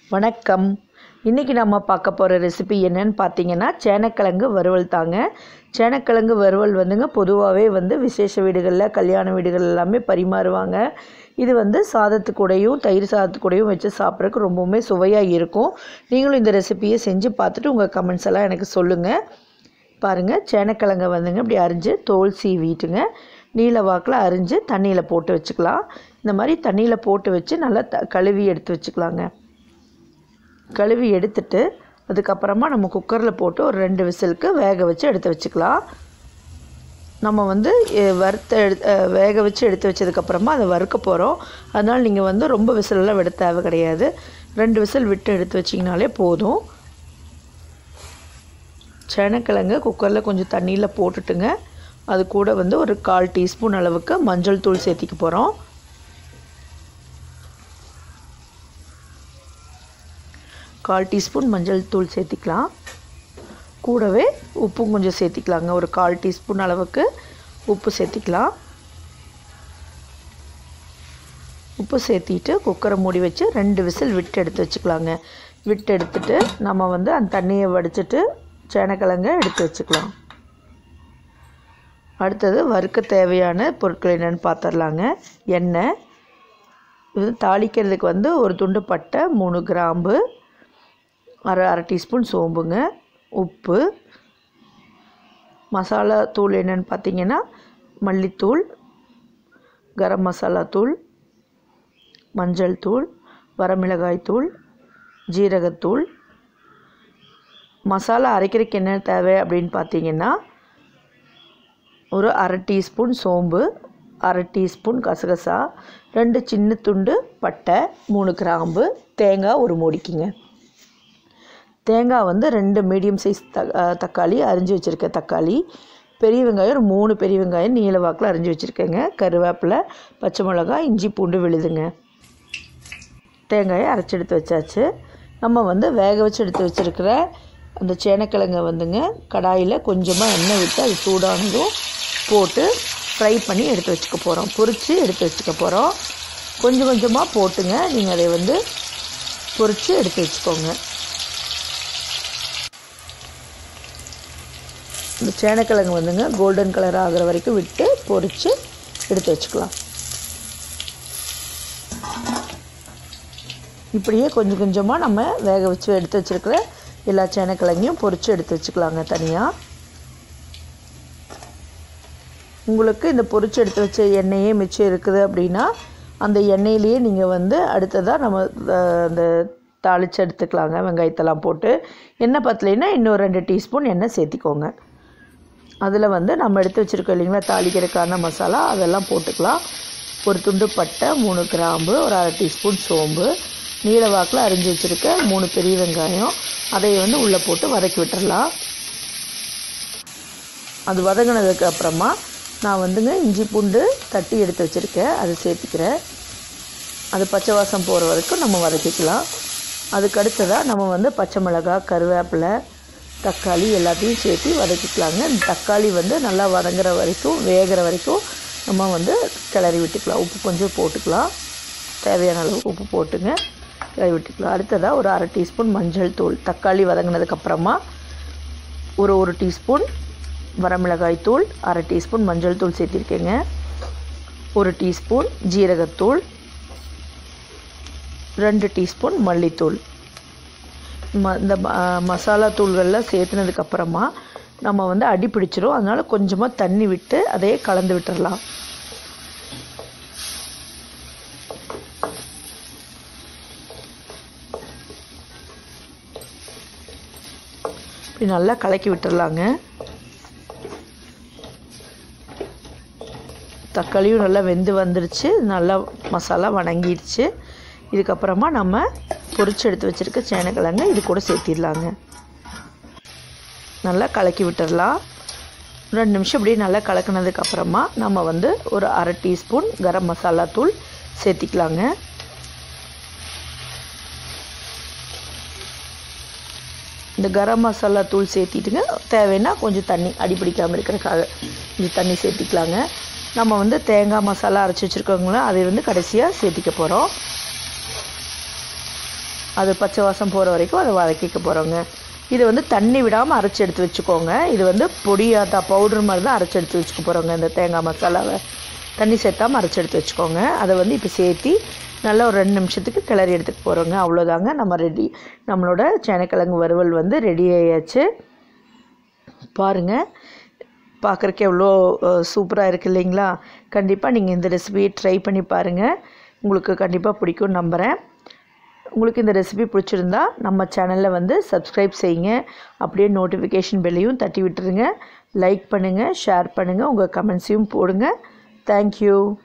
வணக்கம் இன்றைக்கி நம்ம பார்க்க போகிற ரெசிபி என்னன்னு பார்த்தீங்கன்னா சேனக்கிழங்கு வறுவல் தாங்க சேனக்கிழங்கு வறுவல் வந்துங்க பொதுவாகவே வந்து விசேஷ வீடுகளில் கல்யாண வீடுகள் எல்லாமே பரிமாறுவாங்க இது வந்து சாதத்துக்கூடையும் தயிர் சாதத்துக்கூடையும் வச்சு சாப்பிட்றதுக்கு ரொம்பவுமே சுவையாக இருக்கும் நீங்களும் இந்த ரெசிபியை செஞ்சு பார்த்துட்டு உங்கள் கமெண்ட்ஸ் எல்லாம் எனக்கு சொல்லுங்கள் பாருங்கள் சேனக்கிழங்கை வந்துங்க இப்படி அரிஞ்சு தோல் சீவிட்டுங்க நீல வாக்கில் அரிஞ்சு தண்ணியில் போட்டு வச்சுக்கலாம் இந்த மாதிரி தண்ணியில் போட்டு வச்சு நல்லா த கழுவி எடுத்து வச்சுக்கலாங்க கழுவி எடுத்துட்டு அதுக்கப்புறமா நம்ம குக்கரில் போட்டு ஒரு ரெண்டு விசிலுக்கு வேக வச்சு எடுத்து வச்சுக்கலாம் நம்ம வந்து எ- வறுத்த எடு அஹ் வேக வச்சு எடுத்து வச்சதுக்கப்புறமா அதை வறுக்க போகிறோம் அதனால் நீங்கள் வந்து ரொம்ப விசிலெல்லாம் விட தேவை கிடையாது ரெண்டு விசில் விட்டு எடுத்து வச்சிங்கனாலே போதும் சேனக்கிழங்கு குக்கரில் கொஞ்சம் தண்ணியில் போட்டுட்டுங்க அது கூட வந்து ஒரு கால் டீஸ்பூன் அளவுக்கு மஞ்சள் தூள் சேர்த்திக்க போகிறோம் கால் டீஸ்பூன் மஞ்சள் தூள் சேர்த்திக்கலாம் கூடவே உப்பும் கொஞ்சம் சேர்த்திக்கலாங்க ஒரு கால் டீஸ்பூன் அளவுக்கு உப்பு சேர்த்திக்கலாம் உப்பு சேர்த்திட்டு குக்கரை மூடி வச்சு ரெண்டு விசில் விட்டு எடுத்து வச்சுக்கலாங்க விட்டு எடுத்துட்டு நம்ம வந்து அந்த தண்ணியை வடிச்சிட்டு சேனக்கிழங்க எடுத்து வச்சுக்கலாம் அடுத்தது வறுக்க தேவையான பொருட்கள் என்னென்னு பார்த்துடலாங்க எண்ணெய் இது தாளிக்கிறதுக்கு வந்து ஒரு துண்டு பட்டை மூணு கிராம்பு அரை அரை டீஸ்பூன் சோம்புங்க உப்பு மசாலா தூள் என்னென்னு பார்த்தீங்கன்னா மல்லித்தூள் கரம் மசாலா தூள் மஞ்சள் தூள் வரமிளகாய் தூள் ஜீரகத்தூள் மசாலா அரைக்கிறதுக்கு என்ன தேவை அப்படின்னு பார்த்தீங்கன்னா ஒரு அரை டீஸ்பூன் சோம்பு அரை டீஸ்பூன் கசகசா ரெண்டு சின்ன துண்டு பட்டை மூணு கிராம்பு தேங்காய் ஒரு மூடிக்குங்க தேங்காய் வந்து ரெண்டு மீடியம் சைஸ் த அஹ் தக்காளி அரிஞ்சு வச்சுருக்க தக்காளி பெரிய வெங்காயம் ஒரு மூணு பெரிய வெங்காயம் நீல வாக்கில் அரிஞ்சு வச்சுருக்கேங்க கருவேப்பிலை பச்சை மிளகாய் இஞ்சி பூண்டு விழுதுங்க தேங்காயை அரைச்சி எடுத்து வச்சாச்சு நம்ம வந்து வேக வச்சு எடுத்து வச்சுருக்கிற அந்த சேனக்கிழங்கை வந்துங்க கடாயில் கொஞ்சமாக எண்ணெய் விட்டு அது சூடானதும் போட்டு ஃப்ரை பண்ணி எடுத்து வச்சுக்க போகிறோம் பொரித்து எடுத்து வச்சுக்க போகிறோம் கொஞ்சம் கொஞ்சமாக போட்டுங்க நீங்கள் அதை வந்து பொரித்து எடுத்து வச்சுக்கோங்க இந்த சேனக்கிழங்கு வந்துங்க கோல்டன் கலர் ஆகிற வரைக்கும் விட்டு பொரித்து எடுத்து வச்சுக்கலாம் இப்படியே கொஞ்சம் கொஞ்சமாக நம்ம வேக வச்சு எடுத்து வச்சுருக்கிற எல்லா சேனக்கிழங்கையும் பொரித்து எடுத்து வச்சுக்கலாங்க தனியாக உங்களுக்கு இந்த பொரிச்சு எடுத்து வச்ச எண்ணெயே மிச்சம் இருக்குது அப்படின்னா அந்த எண்ணெயிலேயே நீங்கள் வந்து அடுத்ததாக நம்ம அஹ், அந்த தாளித்து எடுத்துக்கலாங்க வெங்காயத்தெல்லாம் போட்டு எண்ணெய் பத்தலைன்னா இன்னும் ரெண்டு டீஸ்பூன் எண்ணெய் சேர்த்திக்கோங்க அதில் வந்து நம்ம எடுத்து வச்சுருக்கோம் இல்லைங்களா தாளிக்கிறதுக்கான மசாலா அதெல்லாம் போட்டுக்கலாம் ஒரு துண்டு பட்டை மூணு கிராம்பு ஒரு அரை டீஸ்பூன் சோம்பு நீல வாக்கில் அரிஞ்சு வச்சுருக்க மூணு பெரிய வெங்காயம் அதை வந்து உள்ளே போட்டு வதக்கி விட்டுறலாம் அது வதங்கினதுக்கு அப்புறமா நான் வந்துங்க இஞ்சி பூண்டு தட்டி எடுத்து வச்சுருக்கேன் அதை சேர்த்துக்கிறேன் அது பச்சை வாசம் போகிற வரைக்கும் நம்ம வதக்கிக்கலாம் அதுக்கு அடுத்ததாக நம்ம வந்து பச்சை மிளகாய் கருவேப்பிலை தக்காளி எல்லாத்தையும் சேர்த்து வதக்கிக்கலாங்க இந்த தக்காளி வந்து நல்லா வதங்குற வரைக்கும் வேகிற வரைக்கும் நம்ம வந்து கிளறி விட்டுக்கலாம் உப்பு கொஞ்சம் போட்டுக்கலாம் தேவையான அளவு உப்பு போட்டுங்க கிளறி விட்டுக்கலாம் அடுத்ததாக ஒரு அரை டீஸ்பூன் மஞ்சள் தூள் தக்காளி வதங்கினதுக்கப்புறமா ஒரு ஒரு டீஸ்பூன் வரமிளகாய் தூள் அரை டீஸ்பூன் மஞ்சள் தூள் சேர்த்திருக்கேங்க ஒரு டீஸ்பூன் ஜீரகத்தூள் ரெண்டு டீஸ்பூன் மல்லித்தூள் ம இந்த ம- மசாலா தூள்கள்லாம் சேர்த்துனதுக்கப்புறமா நம்ம வந்து அடி பிடிச்சிரும் அதனால் கொஞ்சமாக தண்ணி விட்டு அதையே கலந்து விட்டுறலாம் இப்படி நல்லா கலக்கி விட்டுறலாங்க தக்காளியும் நல்லா வெந்து வந்துருச்சு நல்லா மசாலா வணங்கிடுச்சு இதுக்கப்புறமா நம்ம பொரிச்சு எடுத்து வச்சுருக்க சேனக்கிழங்க இது கூட சேர்த்திடலாங்க நல்லா கலக்கி விட்டுறலாம் ரெண்டு நிமிஷம் இப்படியே நல்லா கலக்கினதுக்கு அப்புறமா நம்ம வந்து ஒரு அரை டீஸ்பூன் கரம் மசாலா தூள் சேர்த்திக்கலாங்க இந்த கரம் மசாலா தூள் சேர்த்திட்டுங்க தேவைன்னா கொஞ்சம் தண்ணி அடி பிடிக்காமல் இருக்கிறதுக்காக கொஞ்சம் தண்ணி சேர்த்திக்கலாங்க நம்ம வந்து தேங்காய் மசாலா அரைச்சி வச்சுருக்கோங்களா அதை வந்து கடைசியாக சேர்த்திக்க போகிறோம் அது பச்சை வாசம் போகிற வரைக்கும் அதை வதக்கிக்க போகிறோங்க இது வந்து தண்ணி விடாமல் அரைச்சி எடுத்து வச்சுக்கோங்க இது வந்து பொடியாத்தா பவுடர் மாதிரி தான் அரைச்சி எடுத்து வச்சுக்க போகிறோங்க இந்த தேங்காய் மசாலாவை தண்ணி சேர்த்தாமல் அரைச்சி எடுத்து வச்சுக்கோங்க அதை வந்து இப்போ சேர்த்தி நல்லா ஒரு ரெண்டு நிமிஷத்துக்கு கிளறி எடுத்துக்க போகிறோங்க அவ்வளோதாங்க நம்ம ரெடி நம்மளோட சேனக்கிழங்கு வறுவல் வந்து ரெடி ஆயாச்சு பாருங்கள் பார்க்குறக்கு எவ்வளோ சூப்பராக இருக்குது இல்லைங்களா கண்டிப்பாக நீங்கள் இந்த ரெசிபியை ட்ரை பண்ணி பாருங்கள் உங்களுக்கு கண்டிப்பாக பிடிக்கும்னு நம்புகிறேன் உங்களுக்கு இந்த ரெசிபி பிடிச்சிருந்தா நம்ம சேனலில் வந்து சப்ஸ்கிரைப் செய்யுங்க அப்படியே நோட்டிஃபிகேஷன் பெல்லையும் தட்டி விட்டுருங்க லைக் பண்ணுங்கள் ஷேர் பண்ணுங்கள் உங்கள் கமெண்ட்ஸையும் போடுங்க தேங்க்யூ